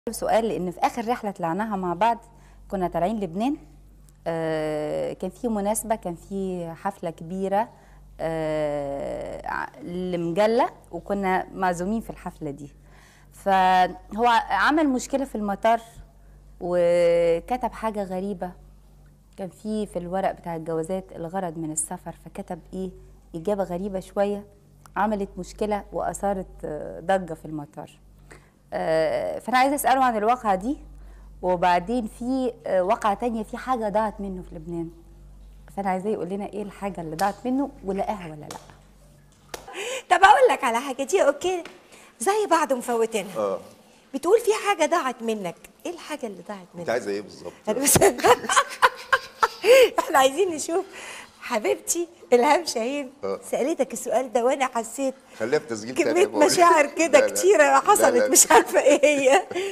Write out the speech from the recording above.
سؤال لان في اخر رحله طلعناها مع بعض كنا طالعين لبنان آه، كان في مناسبه كان في حفله كبيره آه، ع- لمجله وكنا معزومين في الحفله دي فهو عمل مشكله في المطار وكتب حاجه غريبه كان في في الورق بتاع الجوازات الغرض من السفر فكتب ايه اجابه غريبه شويه عملت مشكله واثارت آه، ضجه في المطار آه، فانا عايزه اساله عن الواقعه دي وبعدين في آه، واقعه تانية في حاجه ضاعت منه في لبنان فانا عايزاه يقول لنا ايه الحاجه اللي ضاعت منه ولقاها ولا لا طب اقول لك على حاجه دي اوكي زي بعض مفوتينها اه بتقول في حاجه ضاعت منك ايه الحاجه اللي ضاعت انت منك عايزه ايه بالظبط؟ أنا بس احنا عايزين نشوف حبيبتي الهام شاهين آه. سالتك السؤال ده وانا حسيت خليها في تسجيل تاني كميه بقول. مشاعر كده لا، لا. كتيره لا، حصلت لا. مش عارفه ايه هي